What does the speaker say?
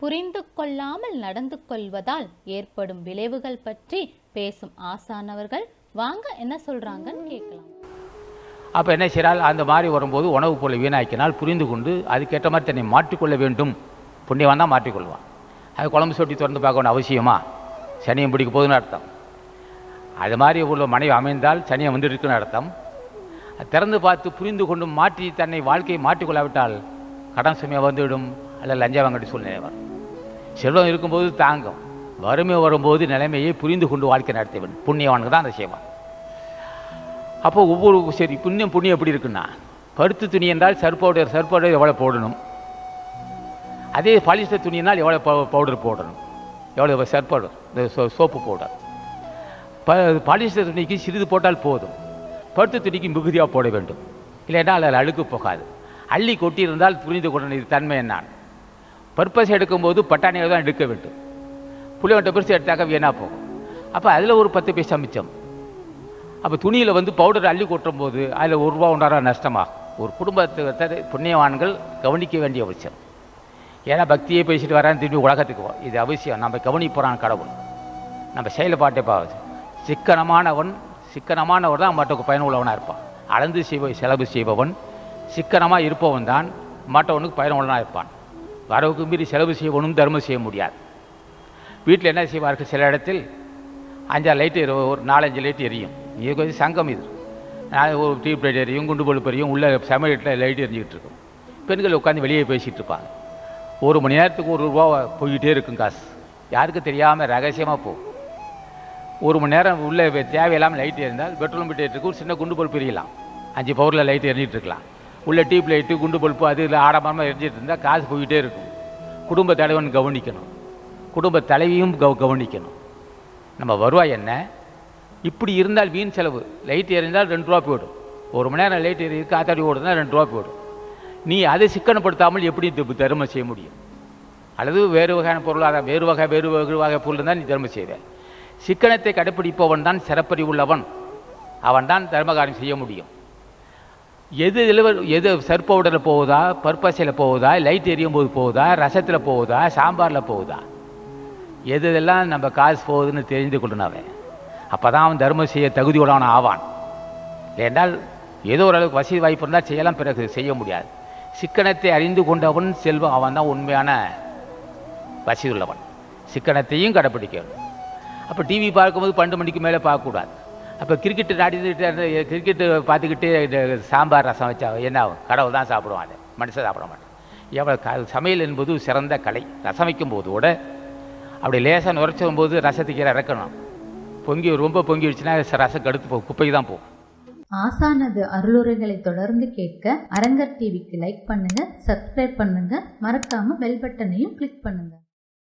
புரிந்து கொள்ளாமல் நடந்து கொள்வதால் ஏற்படும் விளைவுகள் பற்றி பேசும் ஆசானவர்கள் வாங்க என்ன சொல்றாங்கன்னு கேட்கலாம் அப்போ என்ன செய்கிறாள் அந்த மாதிரி வரும்போது உணவுப் பொருளை வீணாக்கினால் புரிந்து கொண்டு அதுக்கேற்ற மாதிரி தன்னை மாற்றிக்கொள்ள வேண்டும் புண்ணியவான் தான் மாற்றிக்கொள்வான் அது குழம்பு சொட்டி திறந்து பார்க்க வேண்டிய அவசியமா சனியம் பிடிக்க போகுதுன்னு அர்த்தம் அது மாதிரி உள்ள மனைவி அமைந்தால் சனியம் வந்து இருக்குன்னு அர்த்தம் அது திறந்து பார்த்து புரிந்து கொண்டு மாற்றி தன்னை வாழ்க்கையை மாற்றிக்கொள்ளாவிட்டால் கடன் சுமையாக வந்துவிடும் அல்லது லஞ்சம் வாங்கடி சூழ்நிலை வரும் செல்வம் இருக்கும்போது தாங்கும் வறுமை வரும்போது நிலைமையை புரிந்து கொண்டு வாழ்க்கை நடத்தியவன் புண்ணியவானுக்கு தான் அதை செய்வான் அப்போ ஒவ்வொரு சரி புண்ணியம் புண்ணியம் எப்படி இருக்குன்னா பருத்து துணி என்றால் சர்பவுடர் சர்பவுடர் எவ்வளோ போடணும் அதே பாலிஸ்டர் துணி என்றால் எவ்வளோ பவுடர் போடணும் எவ்வளோ சர்பவுடர் இந்த சோ சோப்பு பவுடர் ப பாலிஸ்டர் துணிக்கு சிறிது போட்டால் போதும் பருத்து துணிக்கு மிகுதியாக போட வேண்டும் இல்லைன்னா அதில் அழுக்கு போகாது அள்ளி கொட்டியிருந்தால் புரிந்து கொள்ளணும் இது தன்மை என்னான் பர்பஸ் எடுக்கும்போது பட்டாணியை தான் எடுக்க வேண்டும் புளியோட்டை பெருசு எடுத்தாக்க வீணாக போகும் அப்போ அதில் ஒரு பத்து பைசா மிச்சம் அப்போ துணியில் வந்து பவுடர் அள்ளி கொட்டும் போது அதில் ஒரு ரூபா ஒன்றரை நஷ்டமா ஒரு குடும்பத்தை புண்ணியவான்கள் கவனிக்க வேண்டிய அவசியம் ஏன்னா பக்தியை பேசிட்டு வரான்னு திரும்பி உலகத்துக்கு வா. இது அவசியம் நம்ம கவனிப்போறான் கடவுள் நம்ம செயல்பாட்டை பார்த்து சிக்கனமானவன் சிக்கனமானவர் தான் மற்றவங்க பயனுள்ளவனாக இருப்பான் அளந்து செய்வ செலவு செய்பவன் சிக்கனமாக இருப்பவன் தான் மற்றவனுக்கு பயனுள்ளவனாக இருப்பான் வரவுக்கு மீறி செலவு செய்வனும் தர்மம் செய்ய முடியாது வீட்டில் என்ன செய்வார்கள் சில இடத்தில் அஞ்சாறு லைட்டு எரி- ஒரு நாலஞ்சு லைட் எரியும் இது கொஞ்சம் சங்கம் இது நான் ஒரு டியூப் லைட் எரியும் குண்டு பல்ப் எரியும் உள்ள சமையலில் லைட் எரிஞ்சிக்கிட்டு இருக்கும் பெண்கள் உட்காந்து வெளியே பேசிகிட்டு இருப்பாங்க ஒரு மணி நேரத்துக்கு ஒரு ரூபா போய்கிட்டே இருக்கும் காசு யாருக்கு தெரியாமல் ரகசியமாக போகும் ஒரு மணி நேரம் உள்ள வே- தேவையில்லாமல் லைட் எரிந்தால் பெட்ரோல் மீட்டர் இருக்கு ஒரு சின்ன குண்டு பல்ப் எரியலாம் அஞ்சு பவரில் லைட் எரிஞ்சிட்டு இருக்கலாம் உள்ள டியூப் லைட்டு குண்டு பல்ப்பு அது இல்லை ஆடம்பரமாக எரிஞ்சிட்டு இருந்தால் காசு போய்கிட்டே இருக்கும் குடும்ப தலைவன் கவனிக்கணும் குடும்ப தலைவியும் கவ கவனிக்கணும் நம்ம வருவாய் என்ன இப்படி இருந்தால் வீண் செலவு லைட் எரிந்தால் ரெண்டு ரூபா போயிடும் ஒரு மணி நேரம் லைட் எரி காத்தாடி ஓடுதுன்னா ரெண்டு ரூபா போயிடும் நீ அதை சிக்கனப்படுத்தாமல் எப்படி தி- தர்மம் செய்ய முடியும் அல்லது வேறு வகையான பொருளாதார வேறு வகை வேறு வகை வகை பொருள் தான் நீ தர்மம் செய்வே சிக்கனத்தை கடைப்பிடிப்பவன் தான் சிறப்பறி உள்ளவன் அவன் தான் தர்மகாரியம் செய்ய முடியும் எது இதில் எது சர்பவுடரில் போகுதா பர்பஸில் போகுதா லைட் எரியும் போது போகுதா ரசத்தில் போகுதா சாம்பாரில் போகுதா எது இதெல்லாம் நம்ம காசு போகுதுன்னு தெரிந்து கொள்ளணும் அவன் அப்போ தான் அவன் தர்மம் செய்ய தகுதியுள்ளவன் ஆவான் ஏனென்றால் ஏதோ ஓரளவுக்கு வசதி வாய்ப்பு இருந்தால் செய்யலாம் பிறகு செய்ய முடியாது சிக்கனத்தை அறிந்து கொண்டவன் செல்வம் அவன் தான் உண்மையான வசதி உள்ளவன் சிக்கனத்தையும் கடைப்பிடிக்கணும் அப்போ டிவி பார்க்கும்போது பன்னெண்டு மணிக்கு மேலே பார்க்கக்கூடாது அப்போ கிரிக்கெட்டு நாடிட்டு கிரிக்கெட்டு பார்த்துக்கிட்டு இந்த சாம்பார் ரசம் வச்சா என்ன ஆகும் கடவுள் தான் சாப்பிடுவான் அதை மனுஷன் சாப்பிட மாட்டான் எவ்வளோ க சமையல் என்பது சிறந்த கலை ரசம் வைக்கும் போது கூட அப்படி லேசாக நுரைச்சும் போது ரசத்துக்கு இறக்கணும் பொங்கி ரொம்ப பொங்கிடுச்சுன்னா ரசம் கடுத்து போ குப்பைக்கு தான் போகும் ஆசானது அருளுரைகளை தொடர்ந்து கேட்க அரங்கர் டிவிக்கு லைக் பண்ணுங்க சப்ஸ்கிரைப் பண்ணுங்க மறக்காம பெல் பட்டனையும் கிளிக் பண்ணுங்க